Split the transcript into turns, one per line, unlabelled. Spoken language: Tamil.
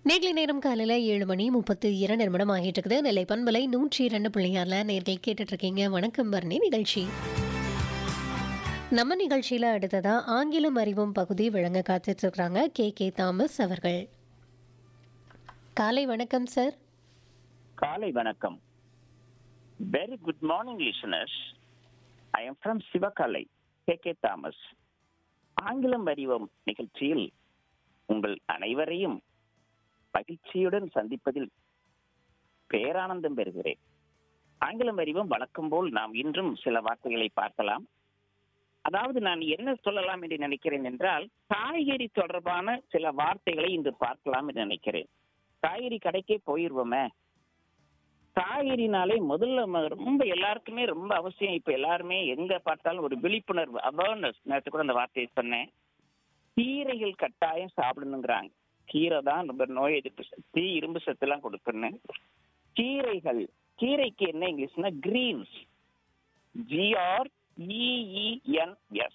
நேர்களை நேரம் காலையில் ஏழு மணி முப்பத்து இரண்டு நிமிடம் ஆகிட்டு இருக்குது நெல்லை பண்பலை நூற்றி இரண்டு பிள்ளையார்ல நேர்கள் கேட்டுட்டு இருக்கீங்க வணக்கம் பரணி நிகழ்ச்சி நம்ம நிகழ்ச்சியில் அடுத்ததா ஆங்கிலம் அறிவும் பகுதி விளங்க காத்துட்டு இருக்கிறாங்க கே கே தாமஸ் அவர்கள் காலை வணக்கம் சார்
காலை வணக்கம் very good morning listeners I am from Sivakalai K K Thomas ஆங்கிலம் அறிவோம் நிகழ்ச்சியில் உங்கள் அனைவரையும் மகிழ்ச்சியுடன் சந்திப்பதில் பேரானந்தம் பெறுகிறேன் ஆங்கிலம் அறிவும் வழக்கம் போல் நாம் இன்றும் சில வார்த்தைகளை பார்க்கலாம் அதாவது நான் என்ன சொல்லலாம் என்று நினைக்கிறேன் என்றால் காய்கறி தொடர்பான சில வார்த்தைகளை இன்று பார்க்கலாம் என்று நினைக்கிறேன் காய்கறி கடைக்கே போயிருவோமே காய்கறினாலே முதல்ல ம- ரொம்ப எல்லாருக்குமே ரொம்ப அவசியம் இப்ப எல்லாருமே எங்க பார்த்தாலும் ஒரு விழிப்புணர்வு அவேர்னஸ் நேற்று கூட அந்த வார்த்தையை சொன்னேன் கீரைகள் கட்டாயம் சாப்பிடணுங்கிறாங்க கீரை தான் ரொம்ப நோய் எதிர்ப்பு சக்தி இரும்பு சத்து எல்லாம் கொடுக்கணும் கீரைகள் கீரைக்கு என்ன இங்கிலீஷ்னா கிரீன்ஸ் ஜிஆர் இஇஎன்எஸ்